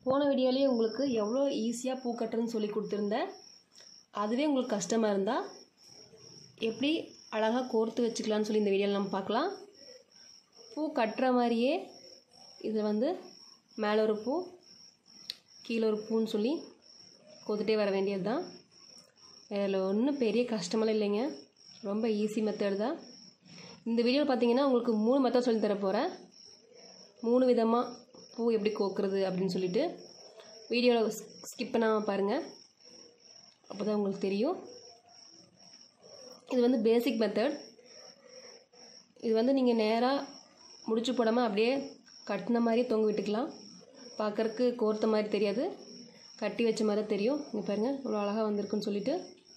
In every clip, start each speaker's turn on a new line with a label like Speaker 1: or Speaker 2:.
Speaker 1: போன வீடியோலேயே உங்களுக்கு எவ்வளோ ஈஸியாக பூ கட்டுறதுன்னு சொல்லி கொடுத்துருந்தேன் அதுவே உங்களுக்கு கஷ்டமாக இருந்தால் எப்படி அழகாக கோர்த்து வச்சுக்கலான்னு சொல்லி இந்த வீடியோவில் நம்ம பார்க்கலாம் பூ கட்டுற மாதிரியே இது வந்து மேலே ஒரு பூ கீழே ஒரு பூன்னு சொல்லி கோத்துட்டே வர வேண்டியது தான் இதில் ஒன்றும் பெரிய கஷ்டமெல்லாம் இல்லைங்க ரொம்ப ஈஸி மெத்தட் தான் இந்த வீடியோவில் பார்த்தீங்கன்னா உங்களுக்கு மூணு மெத்தட் சொல்லி தர போகிறேன் மூணு விதமாக பூ எப்படி கோக்குறது அப்படின்னு சொல்லிட்டு வீடியோவில் ஸ்கிப் பண்ணாமல் பாருங்கள் அப்போ தான் உங்களுக்கு தெரியும் இது வந்து பேசிக் மெத்தட் இது வந்து நீங்கள் நேராக முடிச்சு போடாமல் அப்படியே கட்டின மாதிரி தொங்க விட்டுக்கலாம் பார்க்குறக்கு கோர்த்த மாதிரி தெரியாது கட்டி வச்ச மாதிரி தெரியும் இங்கே பாருங்கள் இவ்வளோ அழகாக வந்திருக்குன்னு சொல்லிட்டு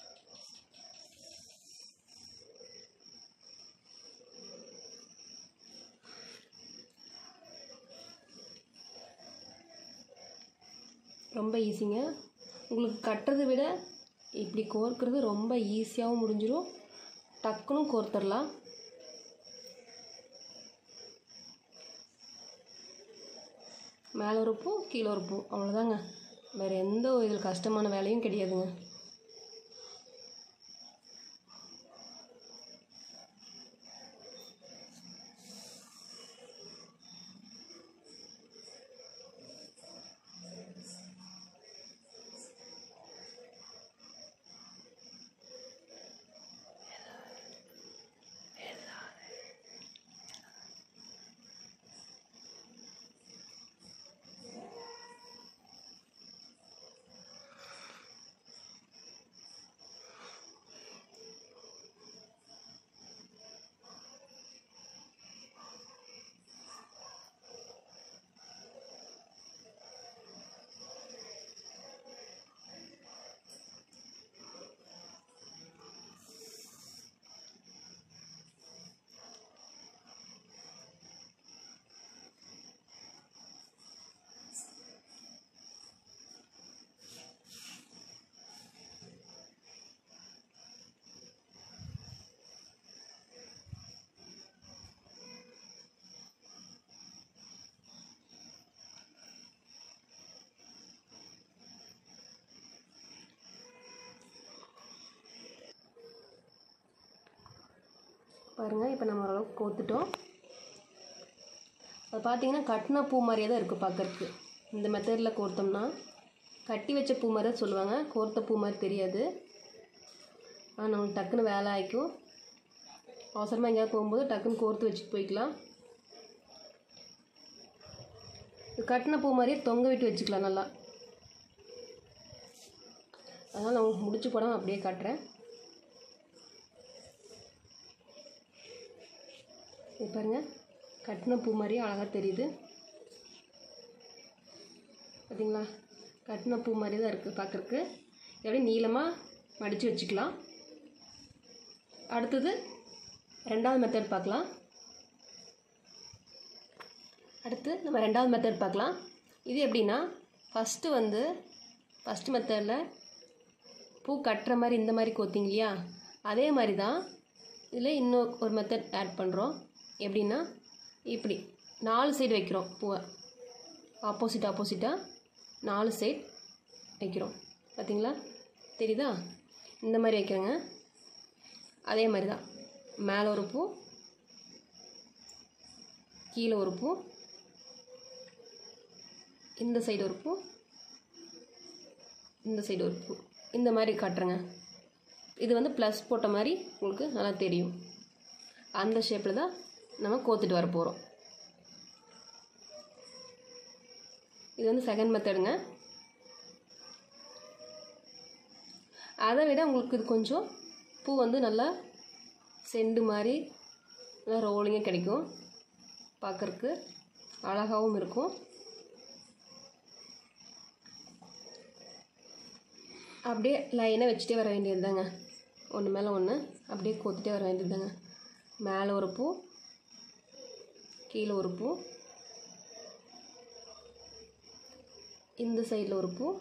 Speaker 1: ரொம்ப ஈஸிங்க உங்களுக்கு கட்டுறதை விட இப்படி கோர்க்கிறது ரொம்ப ஈஸியாகவும் முடிஞ்சிடும் டக்குன்னு கோர்த்துடலாம் மேலே ஒரு பூ கீழே ஒரு பூ அவ்வளோதாங்க வேறு எந்த இதில் கஷ்டமான வேலையும் கிடையாதுங்க பாருங்கள் இப்போ நம்ம ஓரளவுக்கு கோத்துட்டோம் அது பார்த்தீங்கன்னா கட்டின பூ மாதிரியே தான் இருக்குது பார்க்குறதுக்கு இந்த மெத்தடில் கோர்த்தோம்னா கட்டி வச்ச பூ மாதிரி தான் சொல்லுவாங்க கோர்த்த பூ மாதிரி தெரியாது ஆனால் நமக்கு டக்குன்னு வேலை ஆகிக்கும் அவசரமாக எங்கேயாவது போகும்போது டக்குன்னு கோர்த்து வச்சுட்டு போய்க்கலாம் இது கட்டின பூ மாதிரியே தொங்க விட்டு வச்சுக்கலாம் நல்லா அதனால் நான் உங்களுக்கு முடிச்சு போடாமல் அப்படியே காட்டுறேன் இது பாருங்கள் கட்டின பூ மாதிரியே அழகாக தெரியுது பார்த்தீங்களா கட்டின பூ மாதிரி தான் இருக்குது பார்க்குறக்கு அப்படியே நீளமாக மடித்து வச்சுக்கலாம் அடுத்தது ரெண்டாவது மெத்தட் பார்க்கலாம் அடுத்து நம்ம ரெண்டாவது மெத்தட் பார்க்கலாம் இது எப்படின்னா ஃபஸ்ட்டு வந்து ஃபஸ்ட்டு மெத்தடில் பூ கட்டுற மாதிரி இந்த மாதிரி கோத்திங்க இல்லையா அதே மாதிரி தான் இதில் இன்னும் ஒரு மெத்தட் ஆட் பண்ணுறோம் எப்படின்னா இப்படி நாலு சைடு வைக்கிறோம் பூவை ஆப்போசிட் ஆப்போசிட்டாக நாலு சைட் வைக்கிறோம் பார்த்தீங்களா தெரியுதா இந்த மாதிரி வைக்கிறேங்க அதே மாதிரி தான் மேலே ஒரு பூ கீழே ஒரு பூ இந்த சைடு ஒரு பூ இந்த சைடு ஒரு பூ இந்த மாதிரி காட்டுறேங்க இது வந்து ப்ளஸ் போட்ட மாதிரி உங்களுக்கு நல்லா தெரியும் அந்த ஷேப்பில் தான் நம்ம கோத்துட்டு வர போகிறோம் இது வந்து செகண்ட் மெத்தடுங்க அதை விட உங்களுக்கு இது கொஞ்சம் பூ வந்து நல்லா செண்டு மாதிரி நல்லா ரோலிங்காக கிடைக்கும் பார்க்குறக்கு அழகாகவும் இருக்கும் அப்படியே லைனாக வச்சுட்டே வர வேண்டியது தாங்க ஒன்று மேலே ஒன்று அப்படியே கோத்துட்டே வர வேண்டியது தாங்க மேலே ஒரு பூ கீழே ஒரு பூ இந்த சைடில் ஒரு பூ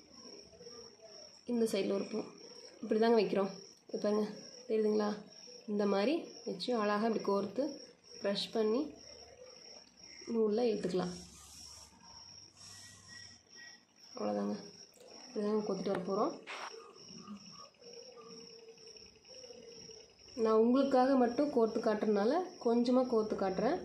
Speaker 1: இந்த சைடில் ஒரு பூ இப்படி தாங்க வைக்கிறோம் இப்போ பாருங்க தெரியுதுங்களா இந்த மாதிரி வச்சு அழகாக இப்படி கோர்த்து ப்ரஷ் பண்ணி நூலில் இழுத்துக்கலாம் அவ்வளோதாங்க இப்படிதாங்க கொத்துட்டு வர போகிறோம் நான் உங்களுக்காக மட்டும் கோர்த்து காட்டுறதுனால கொஞ்சமாக கோர்த்து காட்டுறேன்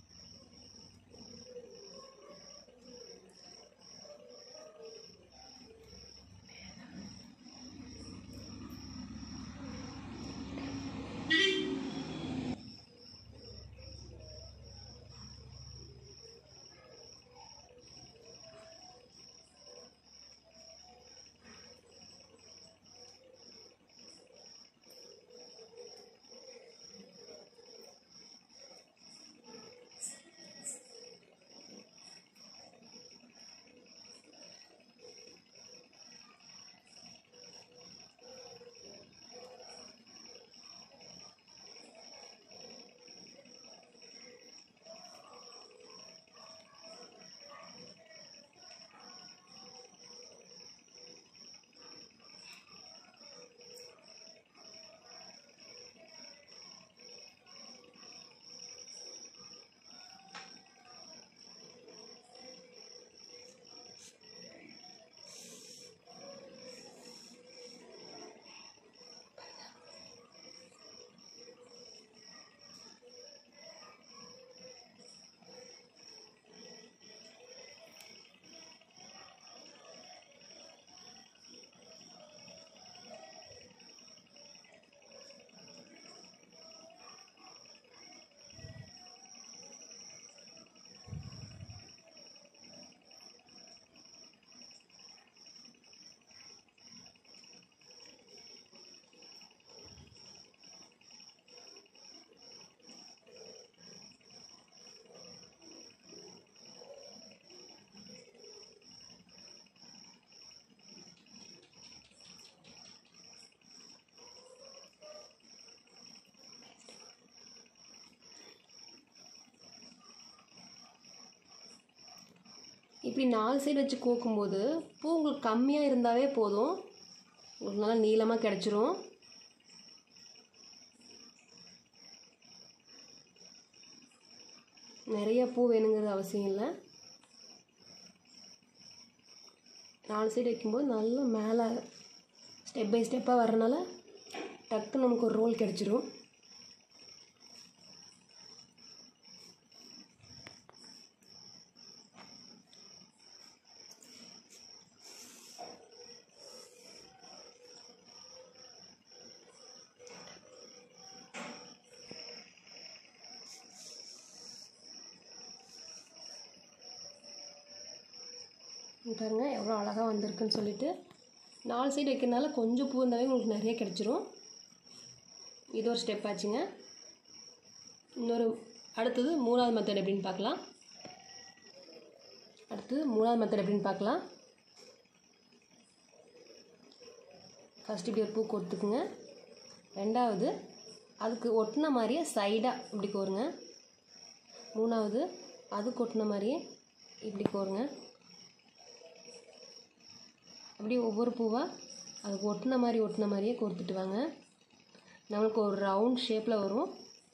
Speaker 1: இப்படி நாலு சைடு வச்சு கோக்கும்போது பூ உங்களுக்கு கம்மியாக இருந்தாவே போதும் உங்களுக்கு நல்லா நீளமாக கிடச்சிரும் நிறைய பூ வேணுங்கிறது அவசியம் இல்லை நாலு சைடு வைக்கும்போது நல்லா மேலே ஸ்டெப் பை ஸ்டெப்பாக வர்றனால டக்குன்னு நமக்கு ஒரு ரோல் கிடச்சிரும் இங்க பாருங்க எவ்வளோ அழகாக வந்திருக்குன்னு சொல்லிட்டு நாலு சைடு வைக்கிறதுனால கொஞ்சம் பூ இருந்தாலே உங்களுக்கு நிறைய கிடச்சிரும் இது ஒரு ஸ்டெப் ஆச்சுங்க இன்னொரு அடுத்தது மூணாவது மெத்தட் எப்படின்னு பார்க்கலாம் அடுத்தது மூணாவது மெத்தட் எப்படின்னு பார்க்கலாம் ஃபஸ்ட்டு இப்படி ஒரு பூ கொடுத்துக்குங்க ரெண்டாவது அதுக்கு ஒட்டின மாதிரியே சைடாக இப்படி கோருங்க மூணாவது அதுக்கு ஒட்டின மாதிரியே இப்படி கோருங்க அப்படியே ஒவ்வொரு பூவாக அதுக்கு ஒட்டின மாதிரி ஒட்டின மாதிரியே கோர்த்துட்டு வாங்க நம்மளுக்கு ஒரு ரவுண்ட் ஷேப்பில் வரும்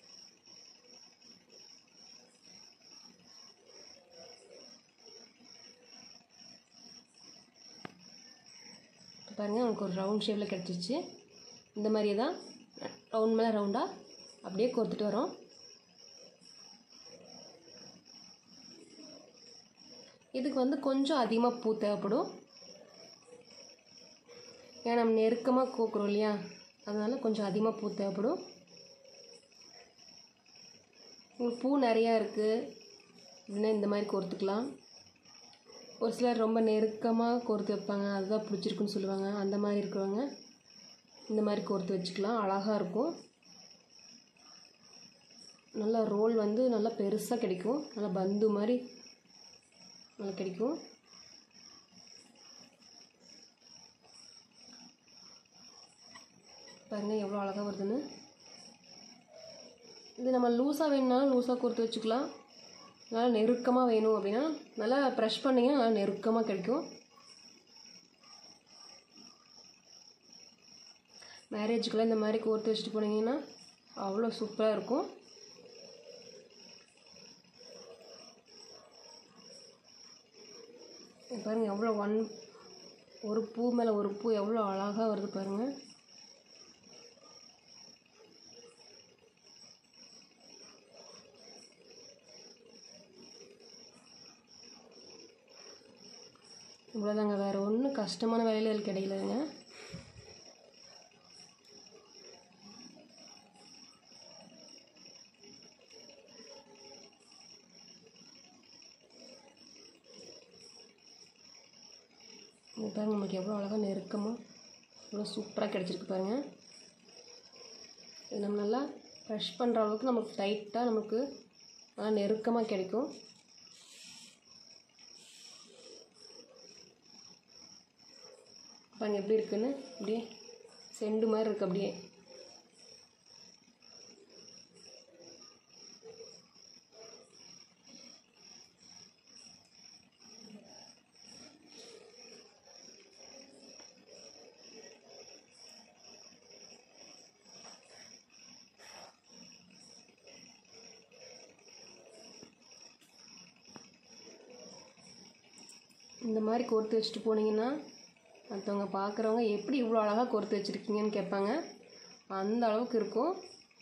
Speaker 1: பாருங்கள் நமக்கு ஒரு ரவுண்ட் ஷேப்பில் கிடச்சிச்சு இந்த மாதிரியே தான் ரவுண்ட் மேலே ரவுண்டாக அப்படியே கோர்த்துட்டு வரோம் இதுக்கு வந்து கொஞ்சம் அதிகமாக பூ தேவைப்படும் ஏன்னா நம்ம நெருக்கமாக கோக்குறோம் இல்லையா அதனால் கொஞ்சம் அதிகமாக பூ தேவைப்படும் உங்களுக்கு பூ நிறையா இருக்குது அப்படின்னா இந்த மாதிரி கோர்த்துக்கலாம் ஒரு சிலர் ரொம்ப நெருக்கமாக கோர்த்து வைப்பாங்க அதுதான் பிடிச்சிருக்குன்னு சொல்லுவாங்க அந்த மாதிரி இருக்கிறவங்க இந்த மாதிரி கோர்த்து வச்சுக்கலாம் அழகாக இருக்கும் நல்லா ரோல் வந்து நல்லா பெருசாக கிடைக்கும் நல்லா பந்து மாதிரி நல்லா கிடைக்கும் பாருங்கள் எவ்வளோ அழகாக வருதுன்னு இது நம்ம லூஸாக வேணும்னாலும் லூஸாக கோர்த்து வச்சுக்கலாம் நல்லா நெருக்கமாக வேணும் அப்படின்னா நல்லா ப்ரெஷ் பண்ணிங்கன்னா நல்லா நெருக்கமாக கிடைக்கும் மேரேஜுக்கெல்லாம் இந்த மாதிரி கோர்த்து வச்சுட்டு போனீங்கன்னா அவ்வளோ சூப்பராக இருக்கும் இது பாருங்கள் எவ்வளோ ஒன் ஒரு பூ மேலே ஒரு பூ எவ்வளோ அழகாக வருது பாருங்கள் இவ்வளோதாங்க வேறு ஒன்றும் கஷ்டமான வேலையில் கிடைக்கலங்க இது பாருங்க நமக்கு எவ்வளோ அழகாக நெருக்கமாக எவ்வளோ சூப்பராக கிடச்சிருக்கு பாருங்கள் இது நம்ம நல்லா ப்ரெஷ் பண்ணுற அளவுக்கு நமக்கு டைட்டாக நமக்கு நல்லா நெருக்கமாக கிடைக்கும் பாருங்க எப்படி இருக்குன்னு அப்படியே செண்டு மாதிரி இருக்குது அப்படியே இந்த மாதிரி கோர்த்து வச்சுட்டு போனீங்கன்னா மற்றவங்க பார்க்குறவங்க எப்படி இவ்வளோ அழகாக கோர்த்து வச்சுருக்கீங்கன்னு கேட்பாங்க அந்த அளவுக்கு இருக்கும்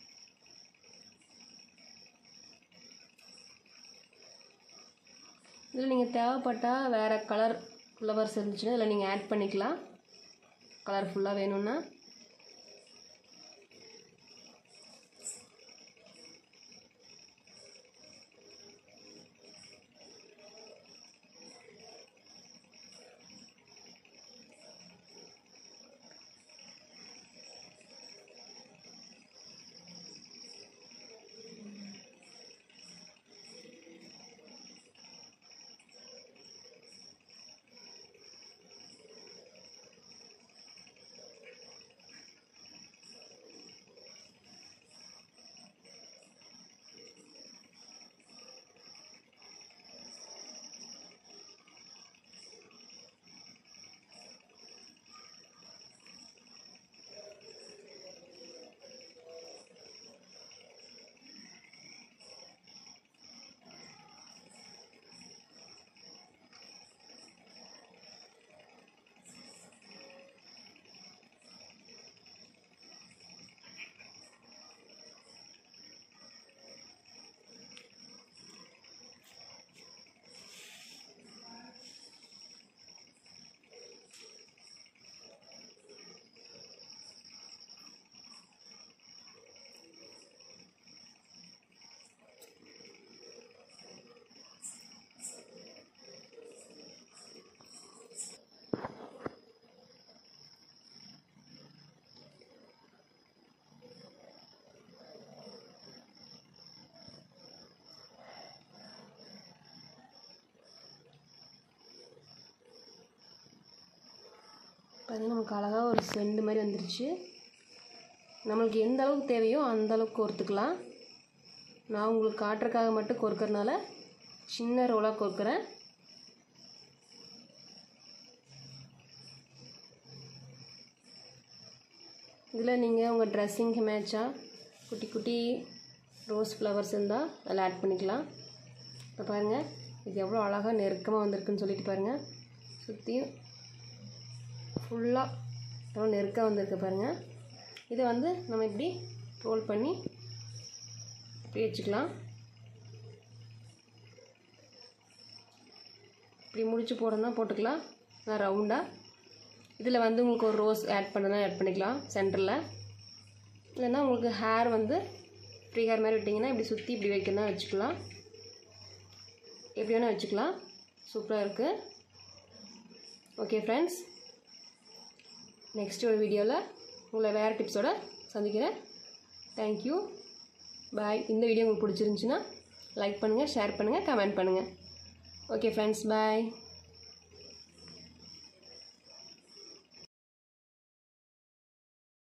Speaker 1: இதில் நீங்கள் தேவைப்பட்டால் வேறு கலர் ஃப்ளவர்ஸ் இருந்துச்சுன்னா இதில் நீங்கள் ஆட் பண்ணிக்கலாம் கலர்ஃபுல்லாக வேணும்னா பார்த்தீங்கன்னா நமக்கு அழகாக ஒரு செண்டு மாதிரி வந்துருச்சு நம்மளுக்கு எந்த அளவுக்கு தேவையோ அந்த அளவுக்கு கோர்த்துக்கலாம் நான் உங்களுக்கு காட்டுறதுக்காக மட்டும் கோர்க்கறனால சின்ன ரோலாக கோர்க்குறேன் இதில் நீங்கள் உங்கள் ட்ரெஸ்ஸிங்க்கு மேட்சாக குட்டி குட்டி ரோஸ் ஃப்ளவர்ஸ் இருந்தால் அதில் ஆட் பண்ணிக்கலாம் இப்போ பாருங்கள் இது எவ்வளோ அழகாக நெருக்கமாக வந்திருக்குன்னு சொல்லிட்டு பாருங்கள் சுற்றியும் ஃபுல்லாக எவ்வளோ நெருக்கம் வந்திருக்கு பாருங்கள் இதை வந்து நம்ம இப்படி ரோல் பண்ணி இப்படி வச்சுக்கலாம் இப்படி முடிச்சு போடணும்னா போட்டுக்கலாம் நான் ரவுண்டாக இதில் வந்து உங்களுக்கு ஒரு ரோஸ் ஆட் பண்ணனா ஆட் பண்ணிக்கலாம் சென்டரில் இல்லைன்னா உங்களுக்கு ஹேர் வந்து ஃப்ரீ ஹேர் மாதிரி விட்டிங்கன்னா இப்படி சுற்றி இப்படி வைக்கணும்னா வச்சுக்கலாம் எப்படி வேணால் வச்சுக்கலாம் சூப்பராக இருக்குது ஓகே ஃப்ரெண்ட்ஸ் நெக்ஸ்ட் ஒரு வீடியோவில் உங்களை வேறு டிப்ஸோட சந்திக்கிறேன் தேங்க்யூ பாய் இந்த வீடியோ உங்களுக்கு பிடிச்சிருந்துச்சின்னா லைக் பண்ணுங்கள் ஷேர் பண்ணுங்கள் கமெண்ட் பண்ணுங்கள் ஓகே ஃப்ரெண்ட்ஸ் பாய்